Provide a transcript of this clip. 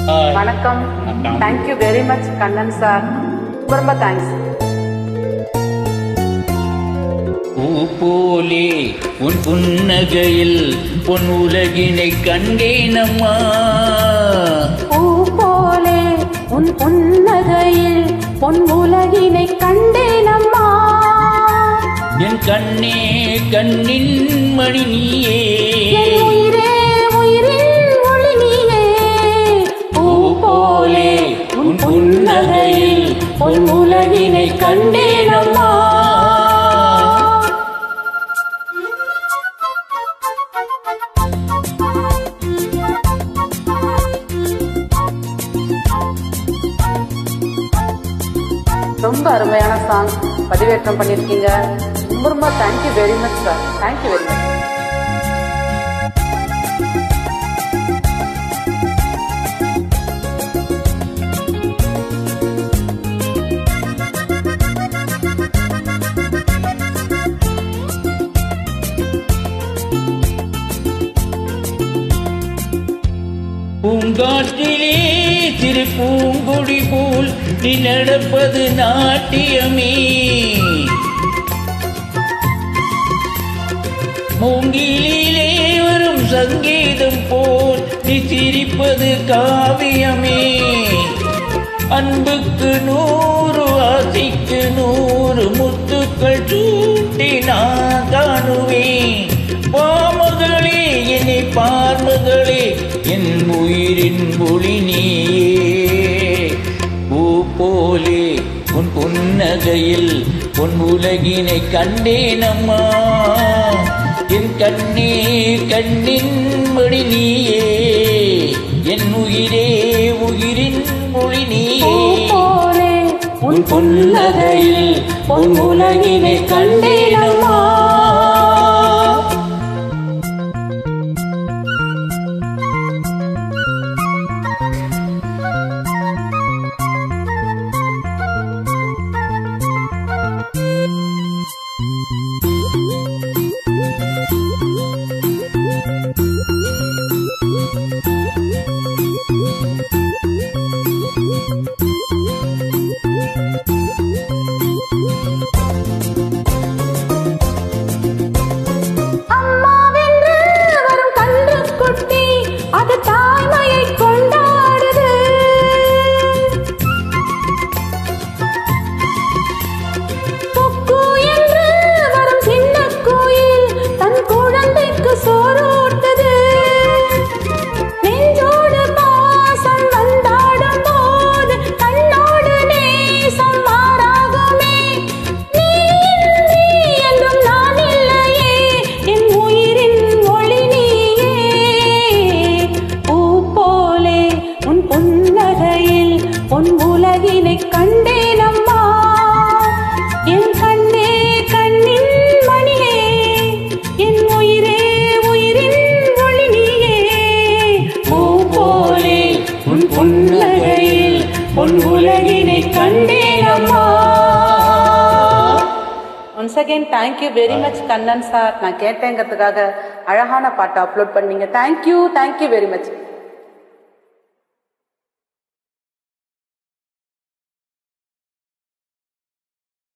Hi. வணக்கம் வணக்கம். Thank you very much Kannan sir ரொம்ப ரொம்ப தேங்க்ஸ் பூ போலே உன் புன்னகையில் பொன் உலகினை கண்டேனம்மா பூ போலே உன் புன்னகையில் பொன் உலகினை கண்டேனம்மா என் கண்ணே கண்ணின் மணி நீயே என் உயிரே உயிரின் ஒளி நீயே பூ போலே உன் புன்னகையில் பொன் உலகினை கண்டேனம்மா ரொம்ப அருமையான சாங் பதிவேற்றம் பண்ணியிருக்கீங்க ரொம்ப ரொம்ப thank you very much sir thank you very much பூங்காற்றிலே சிறு பூங்கொடி போல் நீ நடப்பது நாட்டியமே மூங்கிலே வரும் சங்கீதம் போல் நீ சிரிப்பது காவியமே அன்புக்கு நூறு ஆசைக்கு நூறு முத்துக்கள் சூட்டி நான் காணுவேன் பாமகளே என்னை பார்மகளே என் உயிரின் ஒளி நீயே பூ போலே உன் புன்னகையில் உன் உலகினை கண்டேனம்மா என் கண்ணே கண்ணின் மொழி நீயே என் உயிரே உயிரின் மொழி பூ நீயே போலே உன் புன்னகையில் உன் உலகினை கண்டேனம்மா அம்மாவென்று வரும் கன்றுக்குட்டி அது தாய்மையை கொண்டாடுது கொக்கு என்று வரும் சின்ன கோயில் தன் குழந்தைக்கு சோறூட்டுது நெஞ்சோடு பாசம் வந்தாடும் போது கண்ணோடு நேசம் மாறாகுமே நீ இன்றி என்றும் நான் இல்லையே என் உயிரின் ஒளி நீயே பூ போலே உன் புன்னகையில் பொன் உலகினை கண்டேனம்மா என் கண்ணே கண்ணின் மணியே என் உயிரே உயிரின் ஒளி நீயே பூ போலே உன் புன்னகையில் பொன் உலகினை கண்டேனம்மா once again thank you very much Kannan sir நான் கேட்டேங்கிறதுக்காக அழகான பாட்டை அப்லோட் பண்ணீங்க தேங்க்யூ தேங்க்யூ வெரி மச்